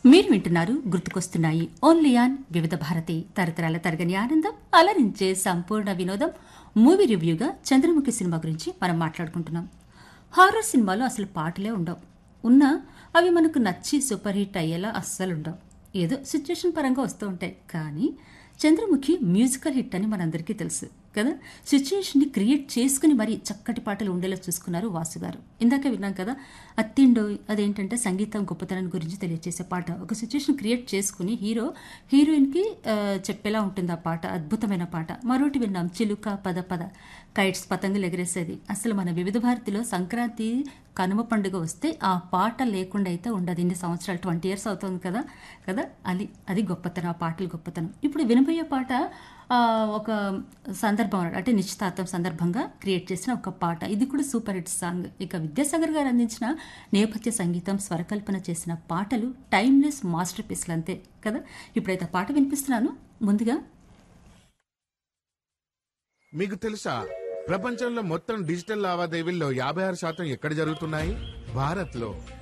మీరు వింటున్నారు గుర్తుకొస్తున్నాయి ఓన్లీ ఆన్ వివిధ భారతి తరతరాల తరగని ఆనందం అలరించే సంపూర్ణ వినోదం మూవీ రివ్యూగా చంద్రముఖి సినిమా గురించి మనం మాట్లాడుకుంటున్నాం హారర్ సినిమాలో అసలు పాటలే ఉండవు ఉన్నా అవి మనకు నచ్చి సూపర్ హిట్ అయ్యేలా అస్సలు ఉండవు ఏదో సిచ్యుయేషన్ పరంగా వస్తూ ఉంటాయి కానీ చంద్రముఖి మ్యూజికల్ హిట్ అని మనందరికీ తెలుసు కదా సిచ్యుయేషన్ని క్రియేట్ చేసుకుని మరి చక్కటి పాటలు ఉండేలా చూసుకున్నారు వాసు గారు ఇందాక విన్నాం కదా అత్తిండో అదేంటంటే సంగీతం గొప్పతనం గురించి తెలియజేసే పాట ఒక సిచ్యుయేషన్ క్రియేట్ చేసుకుని హీరో హీరోయిన్కి ఆ, చెప్పేలా ఉంటుంది ఆ పాట అద్భుతమైన పాట మరోటి విన్నాం చిలుక పద పద కైట్స్ పతంగులు ఎగరేసేది అసలు మన వివిధ భారతిలో సంక్రాంతి కనుమ పండుగ వస్తే ఆ పాట లేకుండా అయితే ఉండదు ఇన్ని సంవత్సరాలు ట్వంటీ ఇయర్స్ అవుతుంది కదా కదా అది అది గొప్పతనం ఆ పాటలు గొప్పతనం ఇప్పుడు వినబోయే పాట ఆ, ఒక సందర్భం అన్నమాట. అంటే నిశ్చితార్థం సందర్భంగా క్రియేట్ చేసిన ఒక పాట ఇది కూడా సూపర్ హిట్ సాంగ్ ఇక విద్యాసాగర్ గారు అందించిన నేపథ్య సంగీతం స్వరకల్పన చేసిన పాటలు టైమ్లెస్ మాస్టర్ పీస్లు అంతే కదా ఇప్పుడైతే ఆ పాట వినిపిస్తున్నాను ముందుగా మీకు తెలుసా ప్రపంచంలో మొత్తం డిజిటల్ లావాదేవీల్లో యాభై ఆరు శాతం ఎక్కడ జరుగుతున్నాయి భారత్ లో